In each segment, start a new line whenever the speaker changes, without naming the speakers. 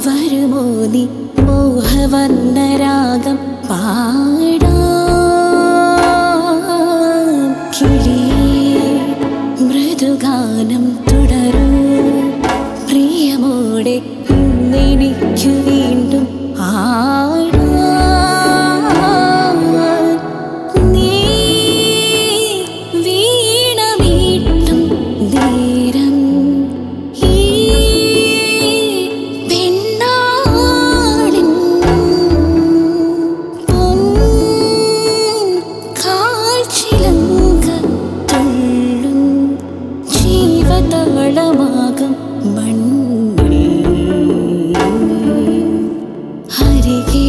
വരുമോ നീ മോഹവർണ്ണരാഗം പാടാം കിളിയേ മൃദുഗാനം തുടരൂ പ്രിയമോടെ ഇന്നെനിക്കു വീണ്ടും ആടാം നീ വീണമീട്ടും നേരം ഈ പെണ്ണാളിൻ കാൽച്ചിലങ്ക തുള്ളും ജീവതളമാകും മണ്ണിൽ ഹരികെ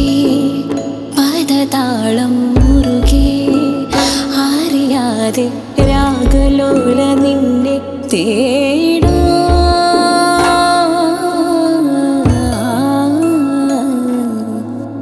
പദതാളം മുറുകെ അറിയാതെ രാഗലോല നിന്നെ തേടാ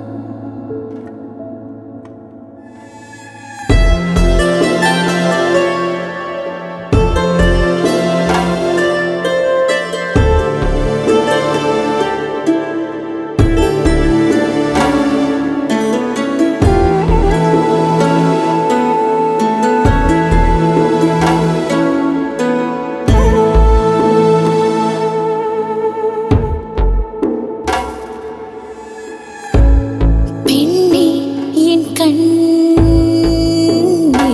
പെണ്ണേ എൻ കണ്ണേ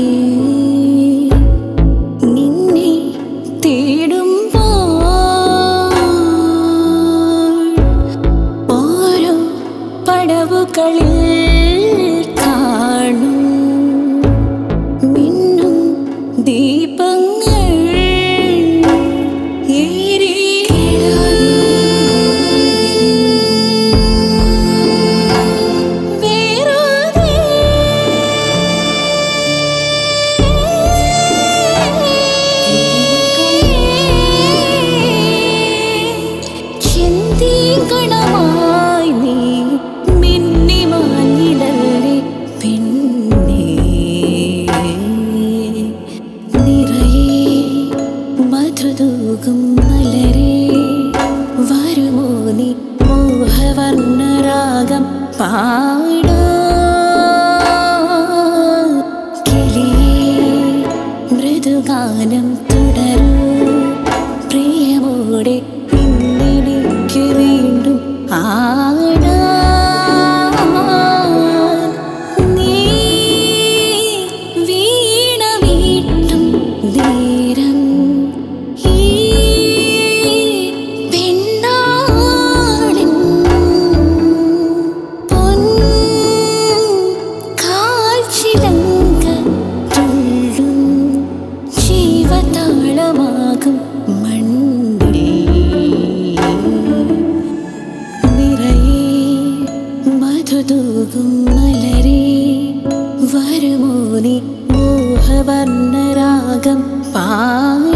നിന്നെ തേടുമ്പോൾ ഓരോ പടവുകളിൽ കാണും മിന്നും ദീപങ്ങൾ വേറൊരു ചിന്തീകണമായി നീ മിന്നി മാഞ്ഞിടല്ലേ പെണ്ണേ നിറയെ മധുതൂകും മലരെ വരുമോ നീ മോഹവർണ്ണരാഗം പാടാ കിളിയേ മൃദുഗാനം തുടരൂ പ്രിയമോടെ ഇന്നെനിക്ക് വീണ്ടും ആടാ നീ വീണമീട്ടും നേരം ഈ പെണ്ണാളിൻ പൊൻ കാൽച്ചിലങ്ക തുള്ളും ജീവതാളമാകും മണ്ണിൽ നിറയെ മധുതൂകും മലരെ വരുമോ നീ മോഹവർണ്ണരാഗം പാ